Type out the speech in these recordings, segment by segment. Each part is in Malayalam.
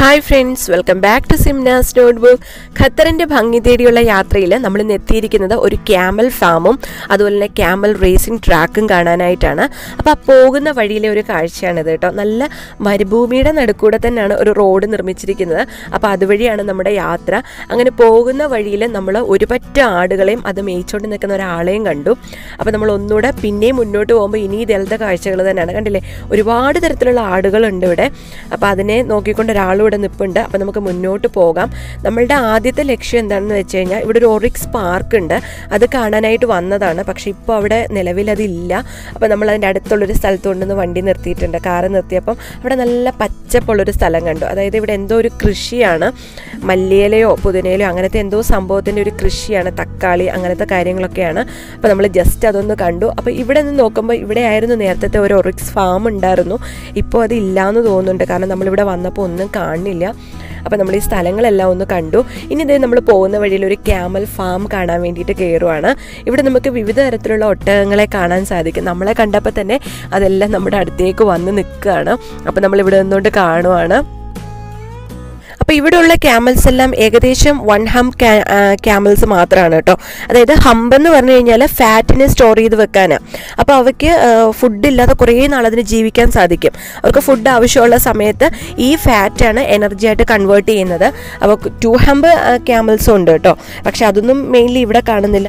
hi friends welcome back to Simna's notebook ഖത്തറിൻ്റെ ഭംഗി തേടിയുള്ള യാത്രയിൽ നമ്മൾ ഇന്ന് എത്തിയിരിക്കുന്നത് ഒരു ക്യാമൽ ഫാമും അതുപോലെ തന്നെ ക്യാമൽ റേസിംഗ് ട്രാക്കും കാണാനായിട്ടാണ് അപ്പോൾ ആ പോകുന്ന വഴിയിലെ ഒരു കാഴ്ചയാണിത് കേട്ടോ നല്ല മരുഭൂമിയുടെ നടുക്കൂടെ തന്നെയാണ് ഒരു റോഡ് നിർമ്മിച്ചിരിക്കുന്നത് അപ്പോൾ അതുവഴിയാണ് നമ്മുടെ യാത്ര അങ്ങനെ പോകുന്ന വഴിയിൽ നമ്മൾ ഒരു പറ്റ ആടുകളെയും അത് മേയിച്ചുകൊണ്ട് നിൽക്കുന്ന ഒരാളെയും കണ്ടു അപ്പോൾ നമ്മൾ ഒന്നുകൂടെ പിന്നെയും മുന്നോട്ട് പോകുമ്പോൾ ഇനി ഇതേലത്തെ കാഴ്ചകൾ തന്നെയാണ് കണ്ടില്ലേ ഒരുപാട് തരത്തിലുള്ള ആടുകളുണ്ട് ഇവിടെ അപ്പോൾ അതിനെ നോക്കിക്കൊണ്ട് ഒരാളും ഇവിടെ നിൽപ്പുണ്ട് അപ്പോൾ നമുക്ക് മുന്നോട്ട് പോകാം നമ്മളുടെ ആദ്യത്തെ ലക്ഷ്യം എന്താണെന്ന് വെച്ച് കഴിഞ്ഞാൽ ഇവിടെ ഒരു ഒറിക്സ് പാർക്ക് ഉണ്ട് അത് കാണാനായിട്ട് വന്നതാണ് പക്ഷേ ഇപ്പോൾ അവിടെ നിലവിൽ അതില്ല അപ്പോൾ നമ്മൾ അതിൻ്റെ അടുത്തുള്ളൊരു സ്ഥലത്ത് കൊണ്ടുവന്ന് വണ്ടി നിർത്തിയിട്ടുണ്ട് കാറ് നിർത്തിയപ്പം അവിടെ നല്ല പച്ചപ്പുള്ളൊരു സ്ഥലം കണ്ടു അതായത് ഇവിടെ എന്തോ ഒരു കൃഷിയാണ് മല്ലിയിലയോ പുതിനയിലയോ അങ്ങനത്തെ എന്തോ സംഭവത്തിൻ്റെ ഒരു കൃഷിയാണ് തക്കാളി അങ്ങനത്തെ കാര്യങ്ങളൊക്കെയാണ് അപ്പോൾ നമ്മൾ ജസ്റ്റ് അതൊന്ന് കണ്ടു അപ്പോൾ ഇവിടെ നിന്ന് നോക്കുമ്പോൾ ഇവിടെ ആയിരുന്നു നേരത്തെ ഒരു ഒറിക്സ് ഫാം ഉണ്ടായിരുന്നു ഇപ്പോൾ അത് ഇല്ലയെന്ന് തോന്നുന്നുണ്ട് കാരണം നമ്മളിവിടെ വന്നപ്പോൾ ഒന്നും കാണില്ല അപ്പോൾ നമ്മൾ ഈ സ്ഥലങ്ങളെല്ലാം ഒന്ന് കണ്ടു ഇനി ഇതേ നമ്മൾ പോകുന്ന വഴിയിൽ ഒരു ക്യാമൽ ഫാം കാണാൻ വേണ്ടിയിട്ട് കയറുവാണ് ഇവിടെ നമുക്ക് വിവിധ തരത്തിലുള്ള ഒട്ടകങ്ങളെ കാണാൻ സാധിക്കും നമ്മളെ കണ്ടപ്പോൾ തന്നെ അതെല്ലാം നമ്മുടെ അടുത്തേക്ക് വന്ന് നിൽക്കുകയാണ് അപ്പോൾ നമ്മൾ ഇവിടെ നിന്നുകൊണ്ട് കാണുവാണ് അപ്പോൾ ഇവിടെയുള്ള ക്യാമൽസ് എല്ലാം ഏകദേശം വൺ ഹംപ് ക്യാമൽസ് മാത്രമാണ് കേട്ടോ അതായത് ഹംപ് എന്ന് പറഞ്ഞു കഴിഞ്ഞാൽ ഫാറ്റിനെ സ്റ്റോർ ചെയ്ത് വെക്കാനാണ് അപ്പോൾ അവയ്ക്ക് ഫുഡ് ഇല്ലാതെ കുറേ നാൾ അതിന് ജീവിക്കാൻ സാധിക്കും അവർക്ക് ഫുഡ് ആവശ്യമുള്ള സമയത്ത് ഈ ഫാറ്റാണ് എനർജി ആയിട്ട് കൺവേർട്ട് ചെയ്യുന്നത് അപ്പോൾ ടു ഹംപ് ക്യാമൽസും ഉണ്ട് കേട്ടോ പക്ഷെ അതൊന്നും മെയിൻലി ഇവിടെ കാണുന്നില്ല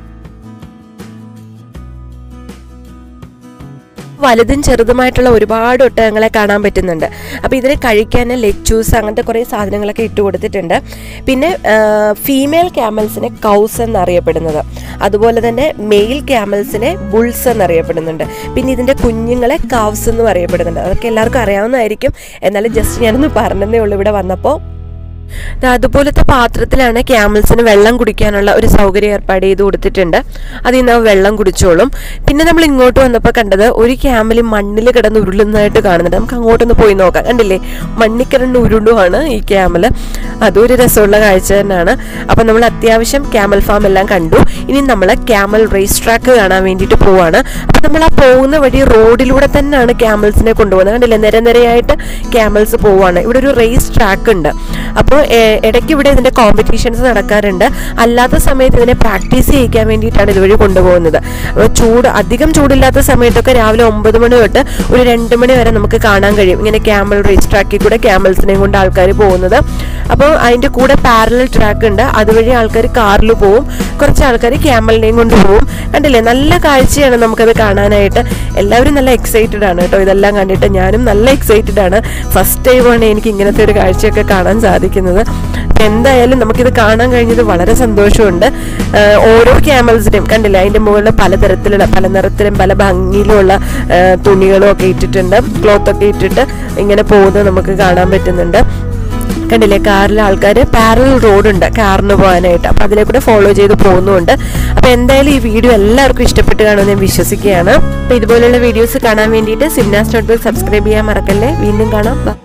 വലുതും ചെറുതുമായിട്ടുള്ള ഒരുപാട് ഒട്ടകങ്ങളെ കാണാൻ പറ്റുന്നുണ്ട് അപ്പോൾ ഇതിന് കഴിക്കാൻ ലെച്ചൂസ് അങ്ങനത്തെ കുറേ സാധനങ്ങളൊക്കെ ഇട്ട് കൊടുത്തിട്ടുണ്ട് പിന്നെ ഫീമെയിൽ ക്യാമൽസിനെ കൗസ് എന്നറിയപ്പെടുന്നത് അതുപോലെ തന്നെ മെയിൽ ക്യാമൽസിനെ ബുൾസ് എന്നറിയപ്പെടുന്നുണ്ട് പിന്നെ ഇതിൻ്റെ കുഞ്ഞുങ്ങളെ കൗസ് എന്നും അറിയപ്പെടുന്നുണ്ട് അതൊക്കെ എല്ലാവർക്കും അറിയാവുന്നതായിരിക്കും എന്നാലും ജസ്റ്റ് ഞാനൊന്ന് പറഞ്ഞതേ ഉള്ളൂ ഇവിടെ വന്നപ്പോൾ അതുപോലത്തെ പാത്രത്തിലാണ് ക്യാമൽസിന് വെള്ളം കുടിക്കാനുള്ള ഒരു സൗകര്യം ഏർപ്പാട് ചെയ്ത് കൊടുത്തിട്ടുണ്ട് അതിൽ നിന്ന് വെള്ളം കുടിച്ചോളും പിന്നെ നമ്മൾ ഇങ്ങോട്ട് വന്നപ്പോൾ കണ്ടത് ഒരു ക്യാമൽ മണ്ണിൽ കിടന്ന് ഉരുളുന്നതായിട്ട് കാണുന്നുണ്ട് നമുക്ക് അങ്ങോട്ടൊന്ന് പോയി നോക്കാം കണ്ടില്ലേ മണ്ണിൽ കിടന്ന് ഉരുളുവാണ് ഈ ക്യാമൽ അതൊരു രസമുള്ള കാഴ്ച തന്നെയാണ് അപ്പം നമ്മൾ അത്യാവശ്യം ക്യാമൽ ഫാം എല്ലാം കണ്ടു ഇനി നമ്മൾ ക്യാമൽ റേസ് ട്രാക്ക് കാണാൻ വേണ്ടിയിട്ട് പോവാണ് അപ്പം നമ്മൾ ആ പോകുന്ന വഴി റോഡിലൂടെ തന്നെയാണ് ക്യാമൽസിനെ കൊണ്ടുപോകുന്നത് കണ്ടില്ലേ നിരനിരയായിട്ട് ക്യാമൽസ് പോവാണ് ഇവിടെ ഒരു റേസ് ട്രാക്ക് ഉണ്ട് അപ്പോൾ ഇടയ്ക്ക് ഇവിടെ ഇതിൻ്റെ കോമ്പറ്റീഷൻസ് നടക്കാറുണ്ട് അല്ലാത്ത സമയത്ത് ഇതിനെ പ്രാക്ടീസ് ചെയ്യിക്കാൻ വേണ്ടിയിട്ടാണ് ഇതുവഴി കൊണ്ടുപോകുന്നത് അപ്പോൾ ചൂട് അധികം ചൂടില്ലാത്ത സമയത്തൊക്കെ രാവിലെ ഒമ്പത് മണി തൊട്ട് ഒരു രണ്ട് മണി വരെ നമുക്ക് കാണാൻ കഴിയും ഇങ്ങനെ ക്യാമൽ റേസ് ട്രാക്കിൽ കൂടെ ക്യാമൽസിനെയും കൊണ്ട് ആൾക്കാർ പോകുന്നത് അപ്പോൾ അതിൻ്റെ കൂടെ പാരലൽ ട്രാക്ക് ഉണ്ട് അതുവഴി ആൾക്കാർ കാറിൽ പോവും കുറച്ച് ആൾക്കാർ ക്യാമലിനെയും കൊണ്ട് പോവും കണ്ടില്ലേ നല്ല കാഴ്ചയാണ് നമുക്കത് കാണാനായിട്ട് എല്ലാവരും നല്ല എക്സൈറ്റഡ് ആണ് കേട്ടോ ഇതെല്ലാം കണ്ടിട്ട് ഞാനും നല്ല എക്സൈറ്റഡ് ആണ് ഫസ്റ്റ് ടൈമാണ് എനിക്ക് ഇങ്ങനത്തെ ഒരു കാഴ്ചയൊക്കെ കാണാൻ സാധിക്കുന്നത് എന്തായാലും നമുക്കിത് കാണാൻ കഴിഞ്ഞത് വളരെ സന്തോഷമുണ്ട് ഓരോ ക്യാമൽസിനെയും കണ്ടില്ലേ അതിൻ്റെ മുകളിൽ പലതരത്തിലുള്ള പല നിറത്തിലും പല ഭംഗിയിലുള്ള തുണികളും ഒക്കെ ഇട്ടിട്ടുണ്ട് ക്ലോത്ത് ഒക്കെ ഇട്ടിട്ട് ഇങ്ങനെ പോകുന്നത് നമുക്ക് കാണാൻ പറ്റുന്നുണ്ട് കണ്ടില്ലേ കാറിലെ ആൾക്കാർ പാരൽ റോഡുണ്ട് കാറിന് പോകാനായിട്ട് അപ്പോൾ അതിലെ കൂടെ ഫോളോ ചെയ്ത് പോകുന്നുണ്ട് അപ്പോൾ എന്തായാലും ഈ വീഡിയോ എല്ലാവർക്കും ഇഷ്ടപ്പെട്ട് കാണുമെന്ന് ഞാൻ വിശ്വസിക്കുകയാണ് അപ്പോൾ ഇതുപോലുള്ള വീഡിയോസ് കാണാൻ വേണ്ടിയിട്ട് സിംനാസ് നോട്ട്ബുക്ക് സബ്സ്ക്രൈബ് ചെയ്യാൻ മറക്കല്ലേ വീണ്ടും കാണാം